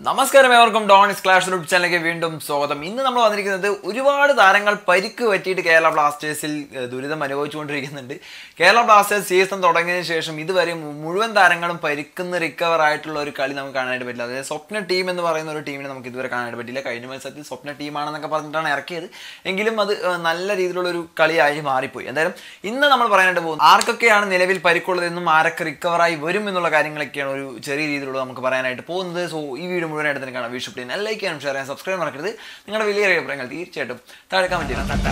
നമസ്കാരം ഏവർക്കും ഡോണിസ് clash YouTube ചാനലിലേക്ക് വീണ്ടും സ്വാഗതം ഇന്ന് നമ്മൾ വന്നിരിക്കുന്നത് ഒരുപാട് താരങ്ങൾ പരിക്ക് പറ്റിയിട്ട് കേരള ബ്ലാസ്റ്റേഴ്സിൽ ഏഹ്, ദുരിതം അനുഭവിച്ചുകൊണ്ടിരിക്കുന്നുണ്ട് കേരള ബ്ലാസ്റ്റേഴ്സ് സീസൺ തുടങ്ങിയതിന് ശേഷം ഇതുവരെ മു- മുഴുവൻ താരങ്ങളും പരിക്കുന്ന റിക്കവർ ആയിട്ടുള്ള ഒരു കളി നമുക്ക് കാണാനായിട്ട് പറ്റില്ല അതായത് സ്വപ്ന ടീം എന്ന് പറയുന്ന ഒരു ടീമിനെ നമുക്ക് ഇതുവരെ കാണാനായിട്ട് പറ്റില്ല കഴിഞ്ഞ മത്സരത്തിൽ സ്വപ്ന ടീമാണെന്നൊക്കെ പറഞ്ഞിട്ടാണ് ഇറക്കിയത് എങ്കിലും അത് ഏഹ്, നല്ല രീതിയിലുള്ള ഒരു കളിയായി മാറിപ്പോയി എന്തായാലും ഇന്ന് നമ്മൾ പറയാനായിട്ട് പോകുന്നത് ആർക്കൊക്കെയാണ് നിലവിൽ പരിക്കുള്ളതെന്നും ആരൊക്കെ റിക്കവറായി വരും എന്നുള്ള കാര്യങ്ങളൊക്കെയാണ് ഒരു ചെറിയ രീതിയിലുള്ള നമുക്ക് പറയാനായിട്ട് പോകുന്നത് സോ ഈ വീഡിയോ മുഴുവനായിട്ട് തന്നെ കാണാം വിഷു പ്ലീൻ ലൈക്ക് ചെയ്യാനും ഷെയർ ചെയ്യാൻ സബ്സ്ക്രൈബ് മറക്കരുത് നിങ്ങളുടെ വലിയ അഭിപ്രായങ്ങൾ തീർച്ചയായിട്ടും താഴെ കമന്റ്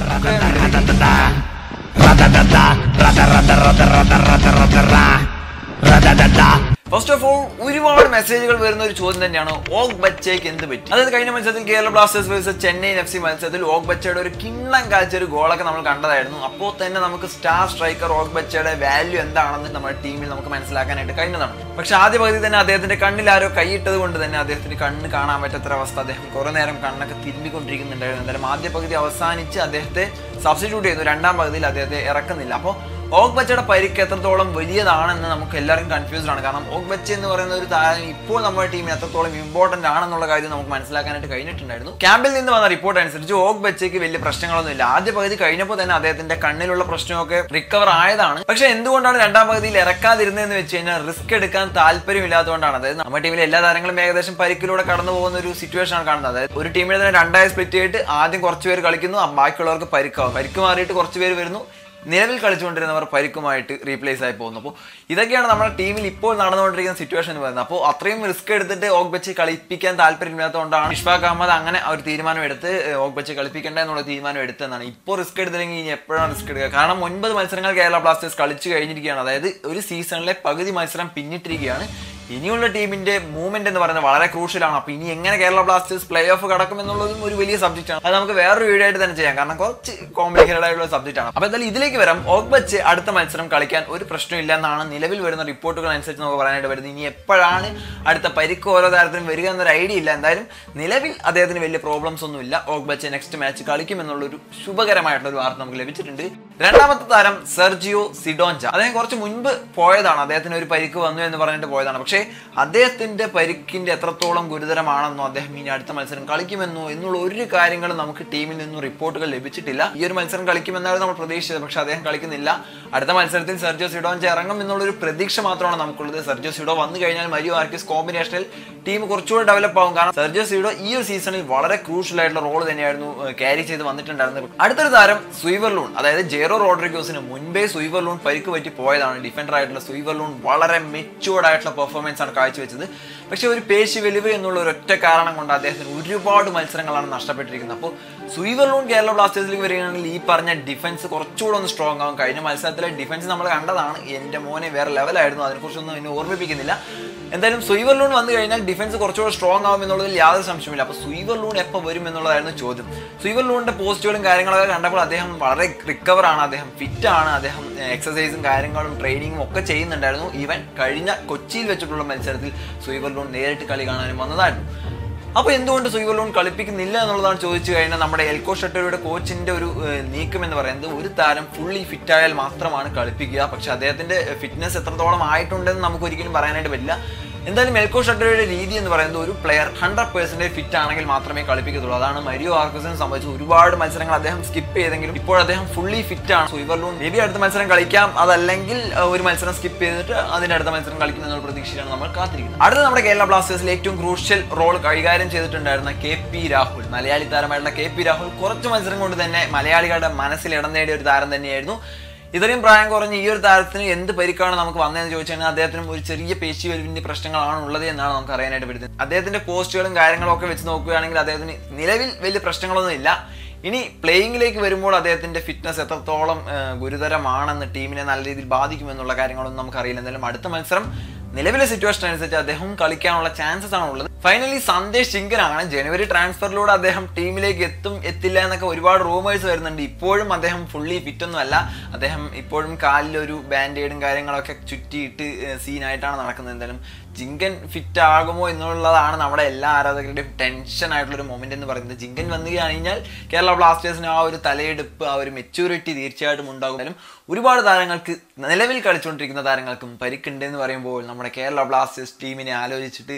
ഫസ്റ്റ് ഓഫ് ഓൾ ഒരുപാട് മെസ്സേജുകൾ വരുന്ന ഒരു ചോദ്യം തന്നെയാണ് ഓഗ് ബച്ചയ്ക്ക് എന്ത് പറ്റി അതായത് കഴിഞ്ഞ മത്സരത്തിൽ Kerala Blasters versus Chennai F C മത്സരത്തിൽ ഓഗ് ബച്ചയുടെ ഒരു കിണ്ണം കാഴ്ച ഒരു ഗോളൊക്കെ നമ്മൾ കണ്ടതായിരുന്നു അപ്പോൾ തന്നെ നമുക്ക് സ്റ്റാർ സ്ട്രൈക്കർ ഓഗ് ബച്ചയുടെ വാല്യൂ എന്താണെന്ന് നമ്മുടെ ടീമിൽ നമുക്ക് മനസ്സിലാക്കാനായിട്ട് കഴിഞ്ഞതാണ് പക്ഷെ ആദ്യ പകുതി തന്നെ അദ്ദേഹത്തിന്റെ കണ്ണിൽ ആരോ കൈയിട്ടത് കൊണ്ട് തന്നെ അദ്ദേഹത്തിന് കണ്ണ് കാണാൻ പറ്റാത്ത അവസ്ഥ അദ്ദേഹം കുറെ നേരം കണ്ണൊക്കെ തിരുമ്മിക്കൊണ്ടിരിക്കുന്നുണ്ടായിരുന്നു എന്തായാലും ആദ്യ പകുതി അവസാനിച്ച് അദ്ദേഹത്തെ സബ്സ്റ്റിറ്റ്യൂട്ട് ചെയ്യുന്നു രണ്ടാം പകുതിയിൽ അദ്ദേഹത്തെ ഇറക്കുന്നില്ല അപ്പോൾ ഓഗ് ബച്ചയുടെ പരിക്ക് എത്രത്തോളം വലിയതാണെന്ന് നമുക്ക് എല്ലാവരും കൺഫ്യൂസ്ഡ് ആണ് കാരണം ഓഗ് ബച്ച എന്ന് പറയുന്ന ഒരു താരം ഇപ്പോൾ നമ്മുടെ ടീമിന് എത്രത്തോളം ഇമ്പോർട്ടന്റ് ആണെന്നുള്ള കാര്യം നമുക്ക് മനസ്സിലാക്കാനായിട്ട് കഴിഞ്ഞിട്ടുണ്ടായിരുന്നു ക്യാമ്പിൽ നിന്ന് വന്ന റിപ്പോർട്ട് അനുസരിച്ച് ഓഗ് ബച്ചയ്ക്ക് വലിയ പ്രശ്നങ്ങളൊന്നും ഇല്ല ആദ്യ പകുതി കഴിഞ്ഞപ്പോൾ തന്നെ അദ്ദേഹത്തിന്റെ കണ്ണിലുള്ള പ്രശ്നമൊക്കെ റിക്കവർ ആയതാണ് പക്ഷെ എന്തുകൊണ്ടാണ് രണ്ടാം പകുതിയിൽ ഇറക്കാതിരുന്നതെന്ന് വെച്ച് കഴിഞ്ഞാൽ റിസ്ക് എടുക്കാൻ താല്പര്യമില്ലാത്തതുകൊണ്ടാണ് അതായത് നമ്മുടെ ടീമിലെ എല്ലാ താരങ്ങളും ഏകദേശം പരിക്കിലൂടെ കടന്നു പോകുന്ന ഒരു സിറ്റുവേഷൻ ആണ് കാണുന്നത് അതായത് ഒരു ടീമിനെ തന്നെ രണ്ടായി സ്പ്ലിറ്റ് ചെയ്തിട്ട് ആദ്യം കുറച്ച് പേര് കളിക്കുന്നു ആ ബാക്കിയുള്ളവർക്ക് പരിക്കാവും പരിക്ക് മാറിയിട്ട് കുറച്ച് പേര് വരുന്നു നിലവിൽ കളിച്ചുകൊണ്ടിരുന്നവർ പരിക്കുമായിട്ട് റീപ്ലേസ് ആയി പോകുന്നു അപ്പോൾ ഇതൊക്കെയാണ് നമ്മുടെ ടീമിൽ ഇപ്പോൾ നടന്നുകൊണ്ടിരിക്കുന്ന സിറ്റുവേഷൻ എന്ന് പറയുന്നത് അപ്പോൾ അത്രയും റിസ്ക് എടുത്തിട്ട് ഓഗ് ബച്ച് കളിപ്പിക്കാൻ താല്പര്യമില്ലാത്തതുകൊണ്ടാണ് ഇഷ്ഫാഖ് അഹമ്മദ് അങ്ങനെ ആ ഒരു തീരുമാനം എടുത്ത് ഓഗ് ബച്ച് കളിപ്പിക്കേണ്ട എന്നുള്ള തീരുമാനം എടുത്തതാണ് ഇപ്പോൾ റിസ്ക് എടുത്തില്ലെങ്കിൽ ഇനി എപ്പോഴാണ് റിസ്ക് എടുക്കുക കാരണം ഒൻപത് മത്സരങ്ങൾ കേരള ബ്ലാസ്റ്റേഴ്സ് കളിച്ചു കഴിഞ്ഞിരിക്കുകയാണ് അതായത് ഒരു സീസണിലെ പകുതി മത്സരം പിന്നിട്ടിരിക്കുകയാണ് ഇനിയുള്ള ടീമിന്റെ മൂവ്മെന്റ് എന്ന് പറയുന്നത് വളരെ ക്രൂഷ്യലാണ് അപ്പൊ ഇനി എങ്ങനെ കേരള ബ്ലാസ്റ്റേഴ്സ് പ്ലേ ഓഫ് കടക്കും എന്നുള്ളതും ഒരു വലിയ സബ്ജക്റ്റ് ആണ് അത് നമുക്ക് വേറൊരു വീഡിയോ ആയിട്ട് തന്നെ ചെയ്യാം കാരണം കുറച്ച് കോംപ്ലിക്കേറ്റഡ് ആയിട്ടുള്ള സബ്ജക്റ്റ് ആണ് അപ്പൊ എന്തായാലും ഇതിലേക്ക് വരാം ഓഗ്ബച്ച് അടുത്ത മത്സരം കളിക്കാൻ ഒരു പ്രശ്നമില്ല എന്നാണ് നിലവിൽ വരുന്ന റിപ്പോർട്ടുകൾ അനുസരിച്ച് നമുക്ക് പറയാനായിട്ട് വരുന്നത് ഇനി എപ്പോഴാണ് അടുത്ത പരിക്ക് ഓരോ താരത്തിനും വരിക എന്നൊരു ഐഡിയ ഇല്ല എന്തായാലും നിലവിൽ അദ്ദേഹത്തിന് വലിയ പ്രോബ്ലംസ് ഒന്നും ഇല്ല ഓഗ്ബച്ച് നെക്സ്റ്റ് മാച്ച് കളിക്കും എന്നുള്ളൊരു ശുഭകരമായിട്ടുള്ള ഒരു വാർത്ത നമുക്ക് ലഭിച്ചിട്ടുണ്ട് രണ്ടാമത്തെ താരം സെർജിയോ സിഡോഞ്ച അദ്ദേഹം കുറച്ച് മുൻപ് പോയതാണ് അദ്ദേഹത്തിന് ഒരു പരിക്ക് വന്നു എന്ന് പറഞ്ഞിട്ട് പോയതാണ് പക്ഷേ അദ്ദേഹത്തിന്റെ പരിക്കിന്റെ എത്രത്തോളം ഗുരുതരമാണെന്നോ അദ്ദേഹം ഇനി അടുത്ത മത്സരം കളിക്കുമെന്നോ എന്നുള്ള ഒരു കാര്യങ്ങളും നമുക്ക് ടീമിൽ നിന്നും റിപ്പോർട്ടുകൾ ലഭിച്ചിട്ടില്ല ഈ ഒരു മത്സരം കളിക്കുമെന്നാണ് നമ്മൾ പ്രതീക്ഷിച്ചത് പക്ഷെ അദ്ദേഹം കളിക്കുന്നില്ല അടുത്ത മത്സരത്തിൽ സെർജിയോ സിഡോഞ്ച ഇറങ്ങും എന്നുള്ളൊരു പ്രതീക്ഷ മാത്രമാണ് നമുക്കുള്ളത് സെർജിയോ സിഡോ വന്നു കഴിഞ്ഞാൽ മരിയോ ആർക്കിസ് കോമ്പിനേഷനിൽ ടീം കുറച്ചുകൂടി ഡെവലപ്പ് ആകും കാരണം സെർജിയോ സിഡോ ഈ ഒരു സീസണിൽ വളരെ ക്രൂഷ്യൽ ആയിട്ടുള്ള റോൾ തന്നെയായിരുന്നു ക്യാരി ചെയ്ത് വന്നിട്ടുണ്ടായിരുന്നത് അടുത്തൊരു താരം സുയിവർലൂൺ അതായത് ജെറോ റോഡ്രിഗോസിന് മുൻപേ സുയിവർലൂൺ പരിക്ക് പറ്റി പോയതാണ് ഡിഫൻഡർ ആയിട്ടുള്ള സുയിവർലൂൺ വളരെ മെച്ചുവേർഡ് ആയിട്ടുള്ള പെർഫോമൻസ് ആണ് കാഴ്ചവെച്ചത് പക്ഷേ ഒരു പേശി വലിവ് എന്നുള്ള ഒരു ഒറ്റ കാരണം കൊണ്ട് അദ്ദേഹത്തിന് ഒരുപാട് മത്സരങ്ങളാണ് നഷ്ടപ്പെട്ടിരിക്കുന്നത് അപ്പോൾ സുയിവർലൂൺ കേരള ബ്ലാസ്റ്റേഴ്സിലേക്ക് വരികയാണെങ്കിൽ ഈ പറഞ്ഞ ഡിഫൻസ് കുറച്ചുകൂടെ ഒന്ന് സ്ട്രോങ് ആവും കഴിഞ്ഞ മത്സരത്തിലെ ഡിഫൻസ് നമ്മൾ കണ്ടതാണ് എൻ്റെ മോനെ വേറെ ലെവലായിരുന്നു അതിനെക്കുറിച്ചൊന്നും എന്നെ ഓർമ്മിപ്പിക്കുന്നില്ല എന്തായാലും സുയിവർലൂൺ വന്നു കഴിഞ്ഞാൽ ഡിഫൻസ് കുറച്ചുകൂടെ സ്ട്രോങ് ആവും എന്നുള്ളതിൽ യാതൊരു സംശയമില്ല അപ്പോൾ സുയിവർലൂൺ എപ്പോൾ വരും എന്നുള്ളതായിരുന്നു ചോദ്യം സുയിവർലൂണിന്റെ പോസ്റ്റുകളും കാര്യങ്ങളൊക്കെ കണ്ടപ്പോൾ അദ്ദേഹം വളരെ റിക്കവർ ആണ് അദ്ദേഹം ഫിറ്റ് ആണ് അദ്ദേഹം എക്സസൈസും കാര്യങ്ങളും ട്രെയിനിങ്ങും ഒക്കെ ചെയ്യുന്നുണ്ടായിരുന്നു ഈവൻ കഴിഞ്ഞ കൊച്ചിയിൽ വെച്ചിട്ടുള്ള മത്സരത്തിൽ സുയിവർലൂൺ നേരിട്ട് കളി കാണാനും വന്നതായിരുന്നു അപ്പോൾ എന്തുകൊണ്ട് സുയിവർലൂൺ കളിപ്പിക്കുന്നില്ല എന്നുള്ളതാണ് ചോദിച്ചു കഴിഞ്ഞാൽ നമ്മുടെ എൽക്കോ ഷട്ടറുടെ കോച്ചിന്റെ ഒരു ഏഹ്, നീക്കം എന്ന് പറയുന്നത് ഒരു താരം ഫുള്ളി ഫിറ്റ് ആയാൽ മാത്രമാണ് കളിപ്പിക്കുക പക്ഷെ അദ്ദേഹത്തിന്റെ ഫിറ്റ്നസ് എത്രത്തോളം ആയിട്ടുണ്ടെന്ന് നമുക്ക് ഒരിക്കലും പറയാനായിട്ട് പറ്റില്ല എന്തായാലും എൽക്കോ ഷട്ടറുടെ രീതി എന്ന് പറയുന്നത് ഒരു പ്ലെയർ ഹൺഡ്രഡ് പേഴ്സൻറ്റേജ് ഫിറ്റ് ആണെങ്കിൽ മാത്രമേ കളിപ്പിക്കത്തുള്ളൂ അതാണ് മരിയോ ആർക്കസിന് സംബന്ധിച്ച് ഒരുപാട് മത്സരങ്ങൾ അദ്ദേഹം സ്കിപ്പ് ചെയ്തെങ്കിലും ഇപ്പോൾ അദ്ദേഹം ഫുള്ളി ഫിറ്റ് ആണ് സുയിവർലൂൺ മേ ബി അടുത്ത മത്സരം കളിക്കാം അതല്ലെങ്കിൽ അഹ്, ഒരു മത്സരം സ്കിപ്പ് ചെയ്തിട്ട് അതിന്റെ അടുത്ത മത്സരം കളിക്കും എന്നുള്ള പ്രതീക്ഷയിലാണ് നമ്മൾ കാത്തിരിക്കുന്നത് അടുത്ത നമ്മുടെ കേരള ബ്ലാസ്റ്റേഴ്സിൽ ഏറ്റവും ക്രൂഷ്യൽ റോൾ കൈകാര്യം ചെയ്തിട്ടുണ്ടായിരുന്ന കെ പി രാഹുൽ മലയാളി താരമായിട്ടുള്ള കെ പി രാഹുൽ കുറച്ച് മത്സരം കൊണ്ട് തന്നെ മലയാളികളുടെ മനസ്സിൽ ഇടം നേടിയ ഒരു താരം തന്നെയായിരുന്നു ഇത്രയും പ്രായം കുറഞ്ഞ ഈ ഒരു താരത്തിന് എന്ത് പരിക്കാണ് നമുക്ക് വന്നതെന്ന് ചോദിച്ചു കഴിഞ്ഞാൽ അദ്ദേഹത്തിനും ഒരു ചെറിയ പേശി വലിവിന്റെ പ്രശ്നങ്ങളാണ് ഉള്ളത് എന്നാണ് നമുക്ക് അറിയാനായിട്ട് പറ്റുന്നത് അദ്ദേഹത്തിന്റെ പോസ്റ്റുകളും കാര്യങ്ങളും ഒക്കെ വെച്ച് നോക്കുകയാണെങ്കിൽ അദ്ദേഹത്തിന് നിലവിൽ വലിയ പ്രശ്നങ്ങളൊന്നും ഇല്ല ഇനി പ്ലേയിങ്ങിലേക്ക് വരുമ്പോൾ അദ്ദേഹത്തിന്റെ ഫിറ്റ്നസ് എത്രത്തോളം ആ, ഗുരുതരമാണെന്ന് ടീമിനെ നല്ല രീതിയിൽ ബാധിക്കുമെന്നുള്ള കാര്യങ്ങളൊന്നും നമുക്കറിയില്ല എന്തായാലും അടുത്ത മത്സരം നിലവിലെ സിറ്റുവേഷൻ അനുസരിച്ച് അദ്ദേഹം കളിക്കാനുള്ള ചാൻസസ് ആണ് ഉള്ളത് ഫൈനലി സന്ദേശ് ചിങ്കനാണ് ജനുവരി ട്രാൻസ്ഫറിലൂടെ അദ്ദേഹം ടീമിലേക്ക് എത്തും എത്തില്ല എന്നൊക്കെ ഒരുപാട് റൂമേഴ്സ് വരുന്നുണ്ട് ഇപ്പോഴും അദ്ദേഹം ഫുള്ളി ഫിറ്റ് ഒന്നും അല്ല അദ്ദേഹം ഇപ്പോഴും കാലിലൊരു ബാൻഡേഡും കാര്യങ്ങളൊക്കെ ചുറ്റിയിട്ട് സീനായിട്ടാണ് നടക്കുന്നത് എന്തായാലും ജിങ്കൻ ഫിറ്റ് ആകുമോ എന്നുള്ളതാണ് നമ്മുടെ എല്ലാ ആരാധകരുടെയും ടെൻഷൻ ആയിട്ടുള്ള ഒരു മൊമെന്റ് എന്ന് പറയുന്നത് ജിങ്കൻ വന്നു കഴിഞ്ഞാൽ കേരള ബ്ലാസ്റ്റേഴ്സിന് ആ ഒരു തലയെടുപ്പ് ആ ഒരു മെച്യൂരിറ്റി തീർച്ചയായിട്ടും ഉണ്ടാകും എന്തായാലും ഒരുപാട് താരങ്ങൾക്ക് നിലവിൽ കളിച്ചുകൊണ്ടിരിക്കുന്ന താരങ്ങൾക്കും പരിക്കുണ്ട് എന്ന് പറയുമ്പോൾ നമ്മുടെ കേരള ബ്ലാസ്റ്റേഴ്സ് ടീമിനെ ആലോചിച്ചിട്ട്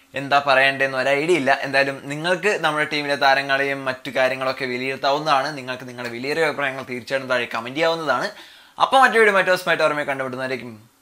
എന്താ പറയണ്ടേന്ന് ഒരു ഐഡിയ ഇല്ല എന്തായാലും നിങ്ങൾക്ക് നമ്മുടെ ടീമിലെ താരങ്ങളെയും മറ്റു കാര്യങ്ങളൊക്കെ വിലയിരുത്താവുന്നതാണ് നിങ്ങൾക്ക് നിങ്ങളുടെ വിലയേറിയ അഭിപ്രായങ്ങൾ തീർച്ചയായിട്ടും താഴെ കമൻറ്റ് ചെയ്യാവുന്നതാണ് അപ്പോൾ മറ്റു വീഡിയോ മറ്റോ സ്മായിട്ട് ഓർമ്മയെ കണ്ടുപിടുന്നതായിരിക്കും